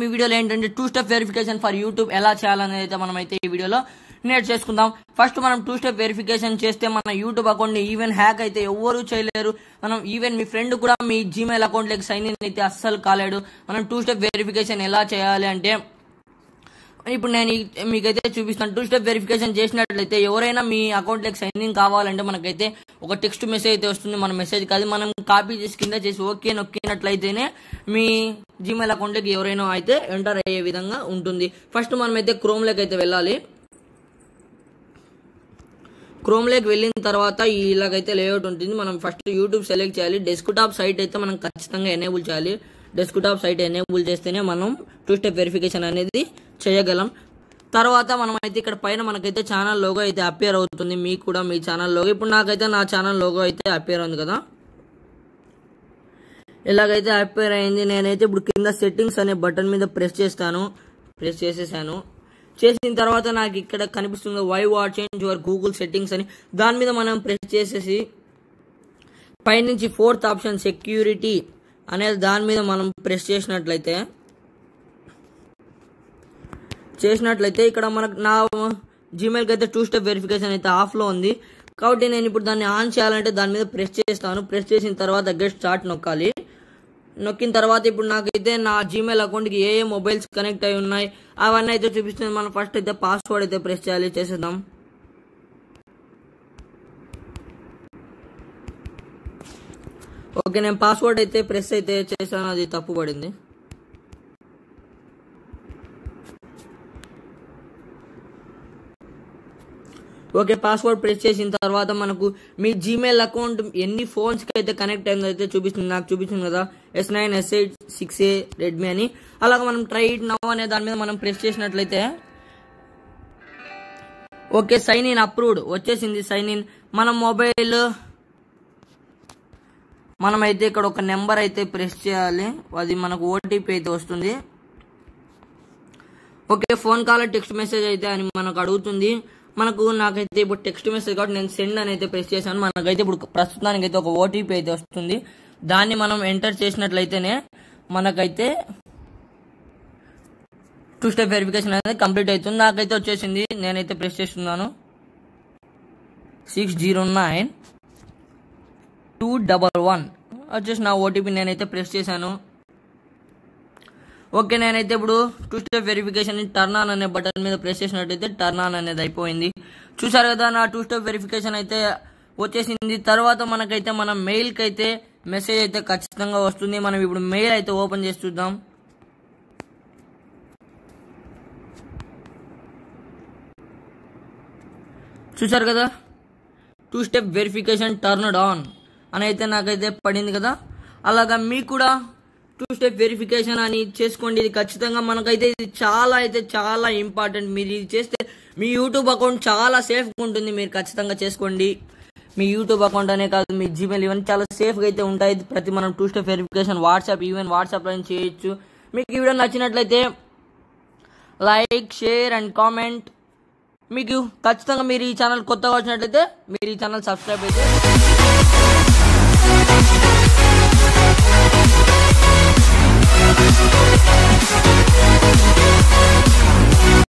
ఈ వీడియోలో ఏంటంటే two step verification for YouTube ఎలా చేయాలనేది అయితే మనం అయితే ఈ వీడియోలో నేర్చు చేసుకుందాం ఫస్ట్ మనం టూ స్టెప్ వెరిఫికేషన్ చేస్తే మన యూట్యూబ్ అకౌంట్ ని ఈవెన్ హ్యాక్ అయితే ఎవ్వరూ చేయలేరు మనం ఈవెన్ మీ ఫ్రెండ్ కూడా మీ జీమెయిల్ అకౌంట్ లకి సైన్ ఇన్ అయితే అస్సలు కాలేడు మనం టూ స్టెప్ వెరిఫికేషన్ ఎలా చేయాలి అంటే ఇప్పుడు నేను ఈ- మీకైతే చూపిస్తాను టూ స్టెప్ వెరిఫికేషన్ చేసినట్లయితే ఎవరైనా మీ అకౌంట్ లకి సైన్ ఇన్ కావాలంటే మనకైతే ఒక టెక్స్ట్ మెసేజ్ అయితే వస్తుంది మన మెసేజ్ కాదు మనం కాపీ చేసి కింద చేసి ఓకే నొక్కినట్లయితేనే మీ జీమెయిల్ అకౌంట్ లకి ఎవరైనా అయితే ఎంటర్ అయ్యే విధంగా ఉంటుంది ఫస్ట్ మనం అయితే క్రోమ్ లోకి అయితే వెళ్ళాలి క్రోమ్ లోకి వెళ్ళిన తర్వాత ఇలాగైతే లేఅవుట్ ఉంటుంది మనం ఫస్ట్ యూట్యూబ్ సెలెక్ట్ చేయాలి డెస్క్టాప్ సైట్ అయితే మనం ఖచ్చితంగా ఎనేబుల్ చేయాలి డెస్క్టాప్ సైట్ ఎనేబుల్ చేస్తేనే మనం టూ స్టెప్ వెరిఫికేషన్ అనేది చేయగలం తర్వాత మనం అయితే ఇక్కడ పైన మనకైతే ఛానల్ లోగో అయితే అపేర్ అవుతుంది మీకు కూడా మీ ఛానల్ లోగో ఇప్పుడు నాకైతే నా ఛానల్ లోగో అయితే అపేర్ ఉంది కదా ఇలాగైతే అపేర్ అయింది నేనైతే ఇప్పుడు కింద సెట్టింగ్స్ అనే బటన్ మీద ప్రెస్ చేస్తాను ప్రెస్ చేసేసాను చేసిన తర్వాత నాకు ఇక్కడ కనిపిస్తుంది why what change your Google settings అని దాని మీద మనం ప్రెస్ చేసేసి పైనుంచి ఫోర్త్ ఆప్షన్ సెక్యూరిటీ అనేది దాని మీద మనం ప్రెస్ చేసినట్లయితే చేసినట్లయితే ఇక్కడ మనకు నా జీమెయిల్కి అయితే టూ స్టెప్ వెరిఫికేషన్ అయితే ఆఫ్లో ఉంది కాబట్టి నేను ఇప్పుడు దాన్ని ఆన్ చేయాలంటే దాని మీద ప్రెస్ చేస్తాను ప్రెస్ చేసిన తర్వాత గెట్ స్టార్ట్ నొక్కాలి నొక్కిన తర్వాత ఇప్పుడు నాకైతే నా జీమెయిల్ అకౌంట్కి ఏ ఏ మొబైల్స్ కనెక్ట్ అయి ఉన్నాయి అవన్నీ అయితే చూపిస్తుంది మనం ఫస్ట్ అయితే పాస్వర్డ్ అయితే ప్రెస్ చేయాలి చేసేద్దాం ఓకే నేను పాస్వర్డ్ అయితే ప్రెస్ అయితే చేశాను అది తప్పు పడింది ఓకే పాస్వర్డ్ ప్రెస్ చేసిన తర్వాత మనకు మీ జీమెయిల్ అకౌంట్ ఎన్ని ఫోన్స్కి అయితే కనెక్ట్ అయిందో అయితే చూపిస్తుంది నాకు చూపిస్తుంది కదా S nine S eight six A Redmi అని అలాగ మనం ట్రై ఇట్ నవ్ అనే దాని మీద మనం ప్రెస్ చేసినట్లయితే ఓకే సైన్ ఇన్ అప్రూవ్డ్ వచ్చేసింది సైన్ ఇన్ మన మొబైల్ మనమైతే ఇక్కడ ఒక నెంబర్ అయితే ప్రెస్ చేయాలి అది మనకు ఓటీపీ అయితే వస్తుంది okay phone call text message అయితే అని మనకు అడుగుతుంది మనకు నాకైతే ఇప్పుడు టెక్స్ట్ మెసేజ్ కాబట్టి నేను సెండ్ అని అయితే ప్రెస్ చేశాను మనకైతే ఇప్పుడు ప్రస్తుతానికి అయితే ఒక ఓటీపీ అయితే వస్తుంది దాన్ని మనం ఎంటర్ చేసినట్లయితేనే మనకైతే టూ స్టెప్ వెరిఫికేషన్ అనేది కంప్లీట్ అవుతుంది నాకైతే వచ్చేసింది నేనైతే ప్రెస్ చేస్తున్నాను six zero nine two double one వచ్చేసి నా ఓటీపీ నేనైతే ప్రెస్ చేశాను ఓకే నేనైతే ఇప్పుడు two step verification turn on అనే బటన్ మీద ప్రెస్ చేసినట్టయితే టర్న్ ఆన్ అనేది అయిపోయింది చూసారు కదా నా టూ స్టెప్ వెరిఫికేషన్ అయితే వచ్చేసింది తర్వాత మనకైతే మన మెయిల్కి అయితే మెసేజ్ అయితే ఖచ్చితంగా వస్తుంది మనం ఇప్పుడు మెయిల్ అయితే ఓపెన్ చేసి చూద్దాం చూసారు కదా two step verification turned on అని అయితే నాకైతే పడింది కదా అలాగా మీకు కూడా టూ స్టెప్ వెరిఫికేషన్ అని చేసుకోండి ఇది ఖచ్చితంగా మనకైతే ఇది చాలా అయితే చాలా ఇంపార్టెంట్ మీరు ఇది చేస్తే మీ యూట్యూబ్ అకౌంట్ చాలా సేఫ్గా ఉంటుంది మీరు ఖచ్చితంగా చేసుకోండి మీ యూట్యూబ్ అకౌంట్ అనే కాదు మీ జీమెయిల్ ఇవన్నీ చాలా సేఫ్గా అయితే ఉంటాయి ప్రతి మనం two step verification WhatsApp even వాట్సాప్లో చేయొచ్చు మీకు ఈ వీడియో నచ్చినట్లయితే లైక్ షేర్ అండ్ కామెంట్ మీకు ఖచ్చితంగా మీరు ఈ ఛానల్ కొత్తగా వచ్చినట్లయితే మీరు ఈ ఛానల్ సబ్స్క్రైబ్ అయితే